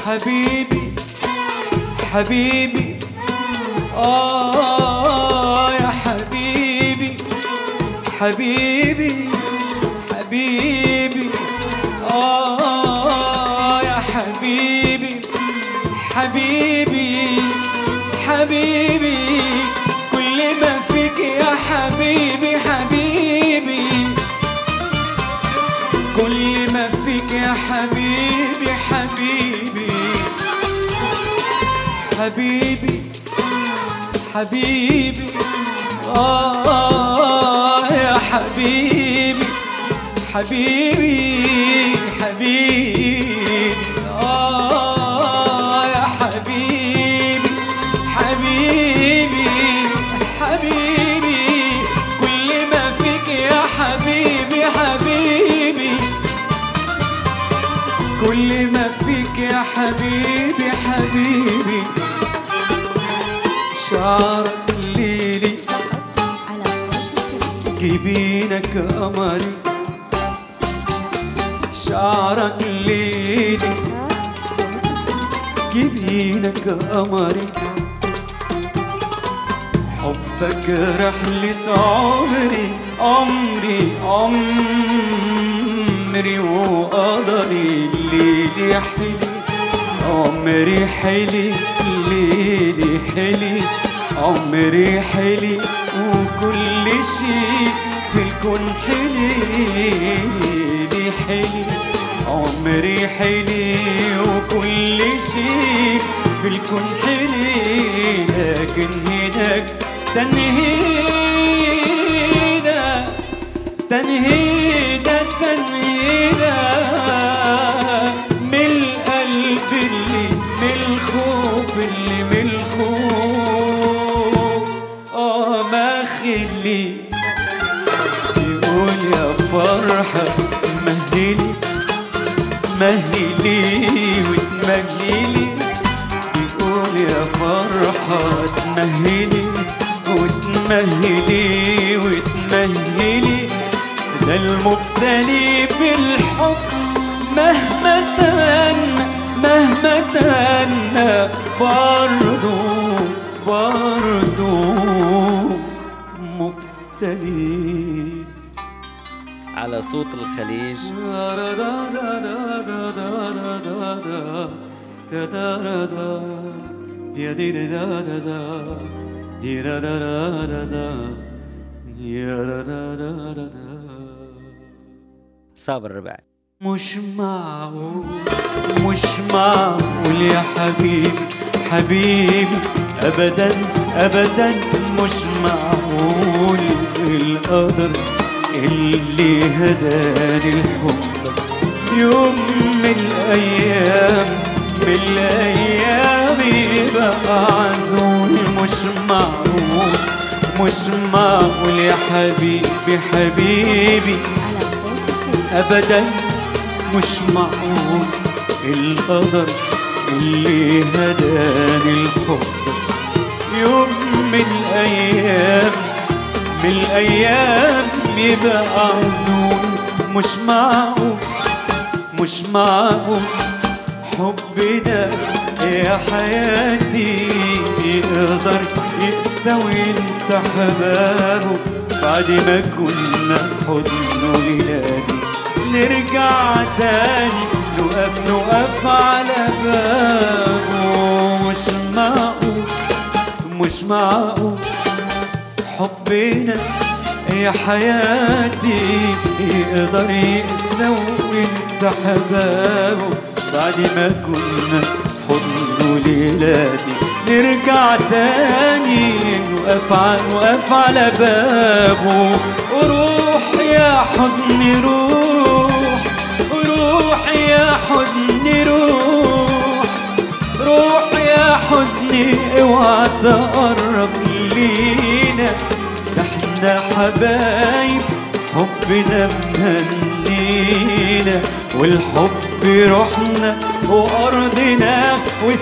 حبيبي حبيبي آه يا حبيبي حبيبي حبيبي آه يا حبيبي حبيبي حبيبي كل ما فيك يا حبيبي حبيبي كل ما فيك يا حبيبي حبيبي حبيبي حبيبي آه يا حبيبي حبيبي حبيبي آه يا حبيبي حبيبي حبيبي كل ما فيك يا حبيبي حبيبي كل ما فيك يا حبيبي حبيبي شعرك ليلي على صوتك جبينك قمري شعرك ليلي صوتك جبينك قمري حبك رحلة عمري عمري عمري وقدري ليلي حلي عمري حلي ليلي حلي عمري حلي وكل شيء في الكون حلي ليلي حلي عمري حلي وكل شيء في الكون حلي لكن هناك تنهيدة تنهيدة تنهيدة من القلب اللي من الخوف اللي من الخوف اه ما خلي يقول يا فرحة مهلي مهلي وتمهلي يقول يا فرحة تمهلي وتمهلي وتمهلي ده المبتلي بالحب مهما تهنى مهما تهنى برضو برضو مبتلي على صوت الخليج صابر الرباعي مش معقول مش معقول يا حبيبي حبيبي ابدا ابدا مش معقول القدر اللي هداني الحب يوم من الايام من الايام يبقى عزول مش معقول مش معقول يا حبيبي حبيبي على صوتك ابدا مش معقول القدر اللي هداني الحب يوم من الايام من الايام يبقى عزول مش معقول مش معقول حبنا يا حياتي يقدر يقسى وينسى حبابه بعد ما كنا في حضنه ليلادي نرجع تاني نقف نقف على بابه مش معقول مش معقول حبنا يا حياتي يقدر يقسى وينسى حبابه بعد ما كنا في حضنه ليلاتي نرجع تاني نقف على نقف على بابه وروح يا حزن روح روح يا حزن روح روح يا حزني اوعى تقرب لينا ده احنا حبايب حبنا مهنينا والحب روحنا وارضنا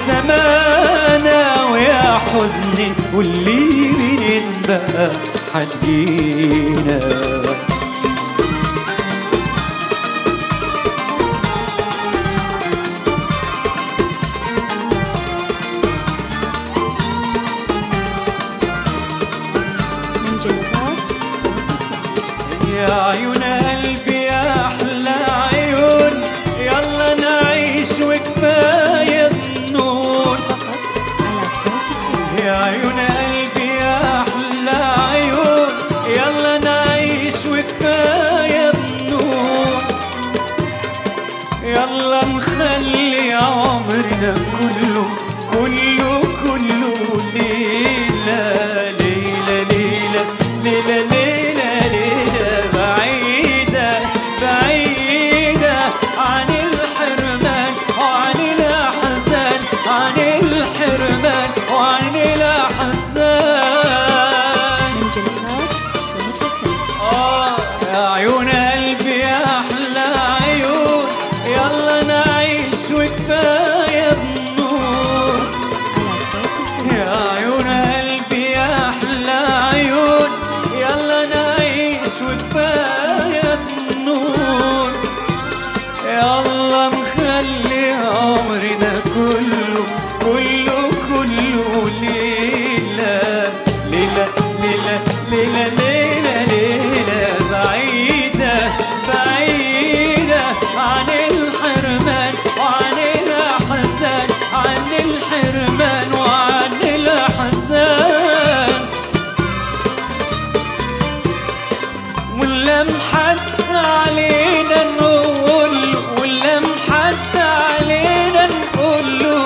وسمانا ويا حزني واللي منين بقى حتجينا يا عيون قلبي يا احلى عيون يلا نعيش وكفايه النور فقط على صوت الحياة يا عيون قلبي يا احلى عيون يلا نعيش وكفايه النور يلا نخلي عمرنا كله كله كله ليلة ليلة ليلة ليلة ليلة ليلة بعيدة بعيدة عن الحرمان وعن الأحزان عن الحرمان وعن الأحزان من جلسات صوت الحياة آه يا عيون قلبي يا أحلى عيون يلا نعيش وكفاية النور على صوت الحياة يا عيون قلبي يا أحلى عيون يلا نعيش وكفاية النور يلا نخلي عمرنا كله كله كله ليلة ليلة ليلة ليلة ليلة ليلة بعيدة بعيدة عن الحرمان وعن الأحزان عن الحرمان وعن الأحزان واللمحة علينا نقول له واللمحة علينا نقول له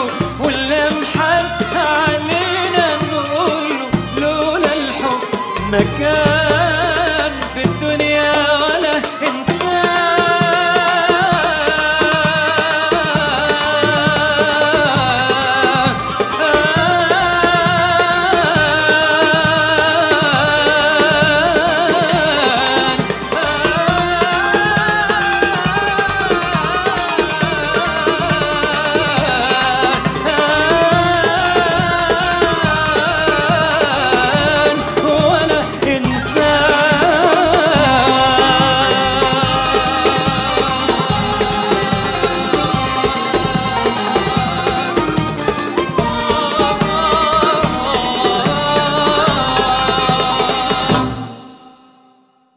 واللمحة علينا نقول له لولا الحب ما كان